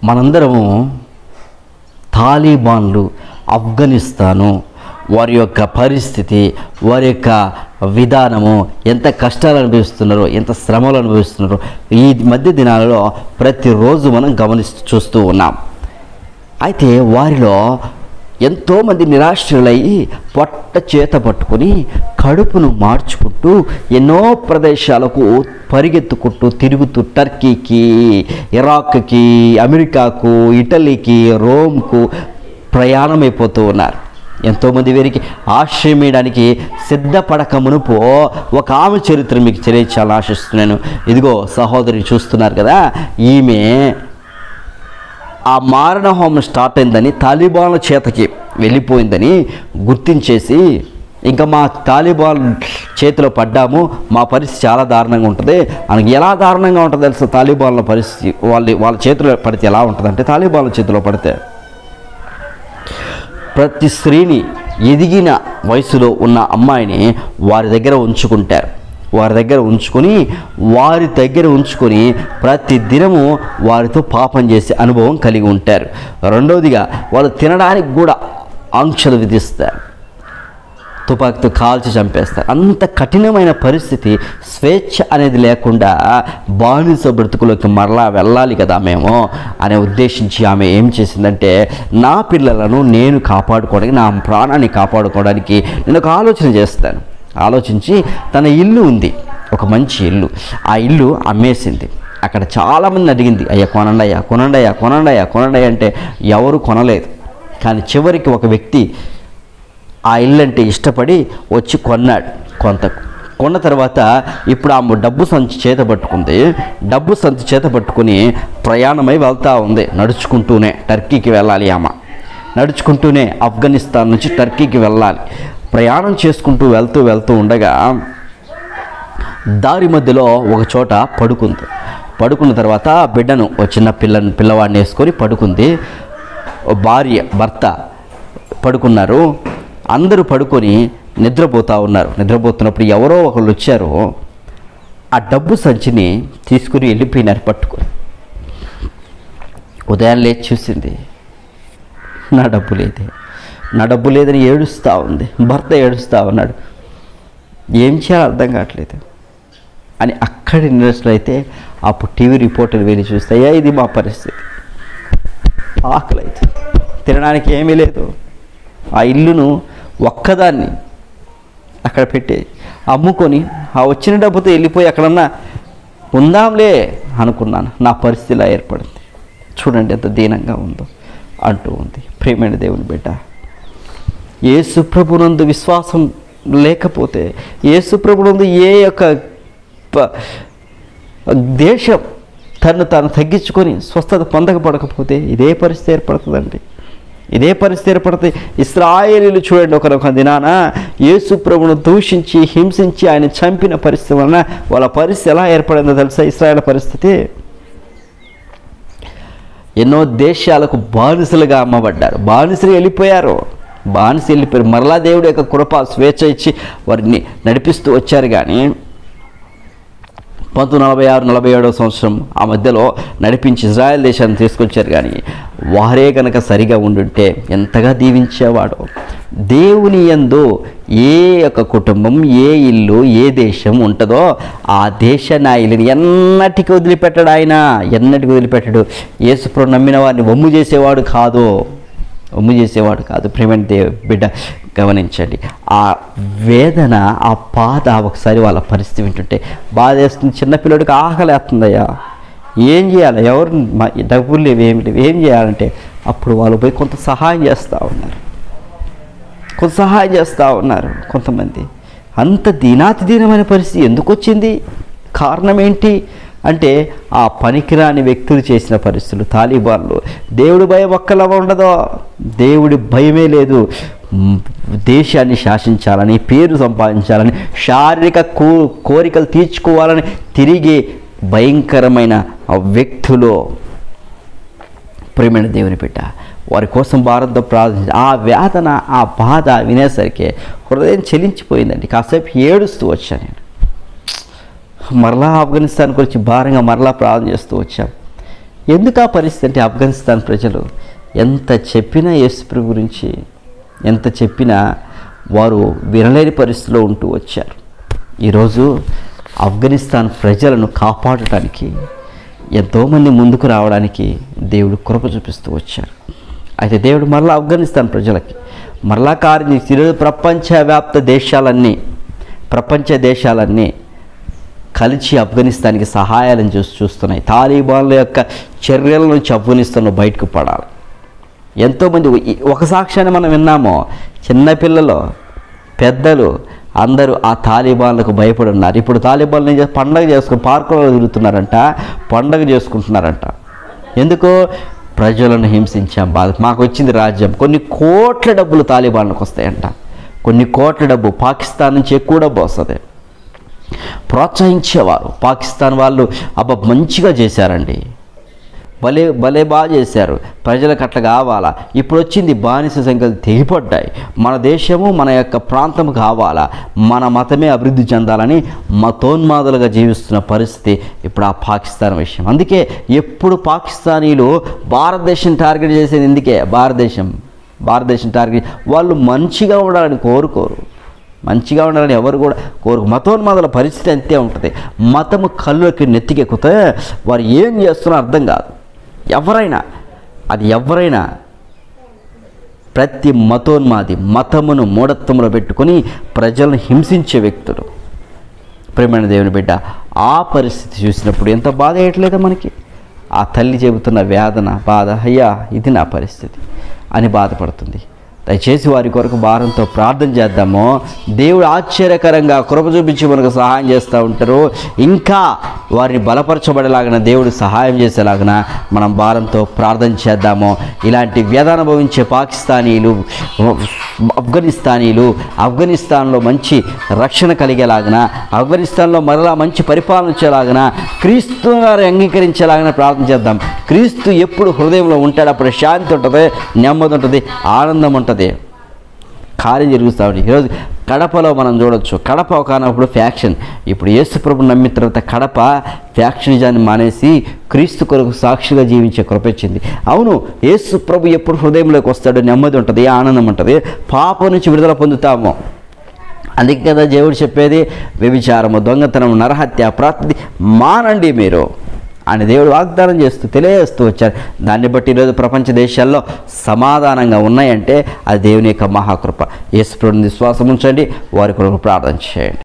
మనందరము తాలిబాన్లు ఆఫ్ఘనిస్తాను వారి యొక్క పరిస్థితి వారి యొక్క విధానము ఎంత కష్టాలు అనుభవిస్తున్నారో ఎంత శ్రమలు అనుభవిస్తున్నారో ఈ మధ్య దినాలలో ప్రతిరోజు మనం గమనిస్తూ చూస్తూ ఉన్నాం అయితే వారిలో ఎంతోమంది నిరాశ్రులయ్యి పొట్ట చేత పట్టుకొని కడుపును మార్చుకుంటూ ఎన్నో ప్రదేశాలకు పరిగెత్తుకుంటూ తిరుగుతూ టర్కీకి ఇరాక్కి అమెరికాకు ఇటలీకి రోమ్కు ప్రయాణమైపోతూ ఉన్నారు ఎంతోమంది వీరికి ఆశ్రయం వేయడానికి సిద్ధపడక మునుపు ఒక ఆమె చరిత్ర మీకు తెలియచాలని ఆశిస్తున్నాను ఇదిగో సహోదరి చూస్తున్నారు కదా ఈమె ఆ మారణ హోమం స్టార్ట్ అయిందని తాలిబాన్ల చేతకి వెళ్ళిపోయిందని గుర్తించేసి ఇంకా మా తాలిబాన్ చేతిలో పడ్డాము మా పరిస్థితి చాలా దారుణంగా ఉంటుంది మనకి ఎలా దారుణంగా ఉంటుంది తెలుసు తాలిబాన్ల పరిస్థితి వాళ్ళ వాళ్ళ చేతిలో పడితే ఎలా ఉంటుంది అంటే తాలిబాన్ల చేతిలో పడితే ప్రతి స్త్రీని ఎదిగిన వయసులో ఉన్న అమ్మాయిని వారి దగ్గర ఉంచుకుంటారు వారి దగ్గర ఉంచుకొని వారి దగ్గర ఉంచుకొని ప్రతి దినము వారితో పాపం చేసే అనుభవం కలిగి ఉంటారు రెండవదిగా వాళ్ళు తినడానికి కూడా ఆంక్షలు విధిస్తారు తుపాకీతో కాల్చి చంపేస్తారు అంత కఠినమైన పరిస్థితి స్వేచ్ఛ అనేది లేకుండా బానిస బ్రతుకులోకి మరలా వెళ్ళాలి కదా మేము అనే ఉద్దేశించి ఆమె ఏం చేసిందంటే నా పిల్లలను నేను కాపాడుకోవడానికి నా ప్రాణాన్ని కాపాడుకోవడానికి నేను ఒక ఆలోచన చేస్తాను ఆలోచించి తన ఇల్లు ఉంది ఒక మంచి ఇల్లు ఆ ఇల్లు అమ్మేసింది అక్కడ చాలామంది అడిగింది అయ్యా కొనండి అయ్యా కొనండి అయ్యా కొనండి అయ్యా కొనండి అయ్యా అంటే ఎవరు కొనలేదు కానీ చివరికి ఒక వ్యక్తి ఆ ఇల్లు అంటే ఇష్టపడి వచ్చి కొన్నాడు కొంత కొన్న తర్వాత ఇప్పుడు ఆమె డబ్బు సంచి చేత పట్టుకుంది డబ్బు సంచి చేత పట్టుకుని ప్రయాణమై వెళ్తూ ఉంది నడుచుకుంటూనే టర్కీకి వెళ్ళాలి ఆమె నడుచుకుంటూనే ఆఫ్ఘనిస్తాన్ నుంచి టర్కీకి వెళ్ళాలి ప్రయాణం చేసుకుంటూ వెళ్తూ వెళ్తూ ఉండగా దారి మధ్యలో ఒక చోట పడుకుంది పడుకున్న తర్వాత బిడ్డను ఒక చిన్న పిల్లని పిల్లవాడిని వేసుకొని పడుకుంది ఓ భార్య భర్త పడుకున్నారు అందరూ పడుకొని నిద్రపోతూ ఉన్నారు నిద్రపోతున్నప్పుడు ఎవరో ఒకళ్ళు వచ్చారు ఆ డబ్బు సంచిని తీసుకుని వెళ్ళిపోయినారు పట్టుకొని ఉదయం లేచి చూసింది నా డబ్బు లేదే నా డబ్బు లేదని ఏడుస్తూ ఉంది భర్త ఏడుస్తూ ఉన్నాడు ఏం చేయాలో అర్థం కావట్లేదు అని అక్కడి నిరసన అయితే అప్పుడు టీవీ రిపోర్టర్లు వెళ్ళి చూస్తే అయ్యా ఇది మా పరిస్థితి ఆకలి అవుతుంది తినడానికి ఏమీ లేదు ఆ ఇల్లును ఒక్కదాన్ని అక్కడ పెట్టి అమ్ముకొని ఆ వచ్చిన డబ్బుతో వెళ్ళిపోయి ఎక్కడన్నా ఉందాంలే అనుకున్నాను నా పరిస్థితి ఇలా ఏర్పడింది చూడండి ఎంత దీనంగా ఉందో అంటూ ఉంది ప్రేమైన దేవుని బిడ్డ యేసు ప్రభునందు విశ్వాసం లేకపోతే యేసు ప్రభునందు ఏ యొక్క ప- దేశం తను తాను తగ్గించుకొని స్వస్థత పొందకపోకపోతే ఇదే పరిస్థితి ఏర్పడుతుందండి ఇదే పరిస్థితి ఏర్పడుతుంది ఇస్రాయేలీలు చూడండి ఒకరొక దినాన యేసు ప్రభును దూషించి హింసించి ఆయన చంపిన పరిస్థితి వలన వాళ్ళ పరిస్థితి ఎలా ఏర్పడిందో తెలుసా ఇస్రాయేల్ పరిస్థితి ఎన్నో దేశాలకు బానిసలుగా అమ్మబడ్డారు బానిసలు వెళ్ళిపోయారు బానిస వెళ్ళిపోయారు మరలా దేవుడు యొక్క కృప స్వేచ్ఛ ఇచ్చి వారిని నడిపిస్తూ వచ్చారు కానీ పంతొమ్మిది నలభై ఆరు నలభై ఏడవ సంవత్సరం ఆ మధ్యలో నడిపించి ఇజ్రాయెల్ దేశాన్ని తీసుకొచ్చారు కానీ వారే కనుక సరిగా ఉండుంటే ఎంతగా దీవించేవాడు దేవుని యందు ఏ యొక్క కుటుంబం ఏ ఇల్లు ఏ దేశం ఉంటుందో ఆ దేశ నాయకుని ఎన్నటికి వదిలిపెట్టడు ఆయన ఎన్నటికి వదిలిపెట్టడు యేసుప్రభు నమ్మిన వారిని వమ్ము చేసేవాడు కాదు వమ్ము చేసేవాడు కాదు ప్రేమని దేవ బిడ్డ గమనించండి ఆ వేదన ఆ బాధ ఒకసారి వాళ్ళ పరిస్థితి వింటుంటే బాధ వేస్తుంది చిన్నపిల్లడికి ఆకలేస్తుందయ్యా ఏం చేయాలి ఎవరు మా డబ్బులు లేవు ఏమి లేవు ఏం చేయాలంటే అప్పుడు వాళ్ళు పోయి కొంత సహాయం చేస్తూ ఉన్నారు కొంత సహాయం చేస్తూ ఉన్నారు కొంతమంది అంత దీనాతి దీనమైన పరిస్థితి ఎందుకు వచ్చింది కారణం ఏంటి అంటే ఆ పనికిరాని వ్యక్తులు చేసిన పరిస్థితులు తాలిబాన్లు దేవుడి భయం ఒక్కలా ఉండదో దేవుడి భయమే లేదు మ్, దేశాన్ని శాసించాలని పేరు సంపాదించాలని శారీరక కో కోరికలు తీర్చుకోవాలని తిరిగి భయంకరమైన ఆ వ్యక్తులు ప్రేమైన దేవుని బిడ్డ వారి కోసం భారతతో ప్రార్థించి ఆ వేదన ఆ బాధ వినేసరికి హృదయం చెలించిపోయిందండి కాసేపు ఏడుస్తూ వచ్చాను నేను మరలా ఆఫ్ఘనిస్తాన్ గురించి భారంగా మరలా ప్రార్థన చేస్తూ వచ్చాం ఎందుకు ఆ పరిస్థితి అంటే ఆఫ్ఘనిస్తాన్ ప్రజలు ఎంత చెప్పినా యేసుప్రభు గురించి ఎంత చెప్పినా వారు వినలేని పరిస్థితిలో ఉంటూ వచ్చారు ఈరోజు ఆఫ్ఘనిస్తాన్ ప్రజలను కాపాడటానికి ఎంతోమంది ముందుకు రావడానికి దేవుడు కృప చూపిస్తూ వచ్చారు అయితే దేవుడు మరలా ఆఫ్ఘనిస్తాన్ ప్రజలకి మరలా కార్యం చేసి ఈరోజు ప్రపంచవ్యాప్త దేశాలన్నీ ప్రపంచ దేశాలన్నీ కలిసి ఆఫ్ఘనిస్తాన్కి సహాయాలను చూసి చూస్తున్నాయి తాలిబాన్ల యొక్క చర్యల నుంచి ఆఫ్ఘనిస్తాన్లో బయటకు పడాలి ఎంతోమంది ఈ- ఒక సాక్ష్యాన్ని మనం విన్నాము చిన్నపిల్లలు పెద్దలు అందరూ ఆ తాలిబాన్లకు భయపడి ఉన్నారు ఇప్పుడు తాలిబాన్లు ఏం చేస్తారు పండగ చేసుకుని పార్కులలో తిరుగుతున్నారంట పండగ చేసుకుంటున్నారంట ఎందుకు ప్రజలను హింసించాం బాధ మాకు వచ్చింది రాజ్యం కొన్ని కోట్ల డబ్బులు తాలిబాన్లకు వస్తాయంట కొన్ని కోట్ల డబ్బు పాకిస్తాన్ నుంచి ఎక్కువ డబ్బు వస్తుంది ప్రోత్సహించేవారు పాకిస్తాన్ వాళ్ళు అబ్బా మంచిగా చేశారండి భలే భలే బాగా చేశారు ప్రజలకు అట్లా కావాలా ఇప్పుడు వచ్చింది బానిస సంఖ్యలు తెగిపడ్డాయి మన దేశము మన యొక్క ప్రాంతం కావాలా మన మతమే అభివృద్ధి చెందాలని మతోన్మాదులుగా జీవిస్తున్న పరిస్థితి ఇప్పుడు ఆ పాకిస్తాన్ విషయం అందుకే ఎప్పుడు పాకిస్తానీలు భారతదేశం టార్గెట్ చేసేది ఎందుకే భారతదేశం భారతదేశం టార్గెట్ వాళ్ళు మంచిగా ఉండాలని కోరుకోరు మంచిగా ఉండాలని ఎవరు కూడా కోరు మతోన్మాదుల పరిస్థితి అంతే ఉంటుంది మతము కళ్ళకి నెత్తికెక్కితే వారు ఏం చేస్తున్నారో అర్థం కాదు ఎవరైనా అది ఎవరైనా ప్రతి మతోన్మాది మతమును మూఢత్వంలో పెట్టుకొని ప్రజలను హింసించే వ్యక్తులు ప్రేమైన దేవుని బిడ్డ ఆ పరిస్థితి చూసినప్పుడు ఎంత బాధ వేయట్లేదా మనకి ఆ తల్లి చెబుతున్న వేదన బాధ అయ్యా ఇది నా పరిస్థితి అని బాధపడుతుంది దయచేసి వారి కొరకు భారంతో ప్రార్థన చేద్దాము దేవుడు ఆశ్చర్యకరంగా కృప చూపించి మనకు సహాయం చేస్తూ ఉంటారు ఇంకా వారిని బలపరచబడేలాగిన దేవుడు సహాయం చేసేలాగిన మనం భారంతో ప్రార్థన చేద్దాము ఇలాంటి వ్యధ అనుభవించే పాకిస్తానీలు ఆఫ్ఘనిస్తానీలు ఆఫ్ఘనిస్తాన్లో మంచి రక్షణ కలిగేలాగిన ఆఫ్ఘనిస్తాన్లో మరలా మంచి పరిపాలన వచ్చేలాగిన క్రీస్తు గారు అంగీకరించేలాగిన ప్రార్థన చేద్దాం క్రీస్తు ఎప్పుడు హృదయంలో ఉంటాడు అప్పుడు శాంతి ఉంటుంది నెమ్మది ఉంటుంది ఆనందం ఉంటుంది కార్యం జరుగుతూ ఉంది ఈరోజు కడపలో మనం చూడొచ్చు కడప ఒకనప్పుడు ఫ్యాక్షన్ ఇప్పుడు యేసు ప్రభు నమ్మిన తర్వాత కడప ఫ్యాక్షనిజాన్ని మానేసి క్రీస్తు కొరకు సాక్షిగా జీవించే కృపించింది అవును యేసు ప్రభు ఎప్పుడు హృదయంలోకి వస్తాడు నెమ్మది ఉంటుంది ఆనందం ఉంటుంది పాపం నుంచి విడుదల పొందుతాము అందుకే కదా దేవుడు చెప్పేది వ్యభిచారము దొంగతనం నరహత్య ప్రతి మానండి మీరు అని దేవుడు వాగ్దానం చేస్తూ తెలియజేస్తూ వచ్చారు దాన్ని బట్టి ఈరోజు ప్రపంచ దేశాల్లో సమాధానంగా ఉన్నాయంటే అది దేవుని యొక్క మహాకృప యేసు ప్రభువుని విశ్వాసం ఉంచండి వారి కొరకు ప్రార్థన చేయండి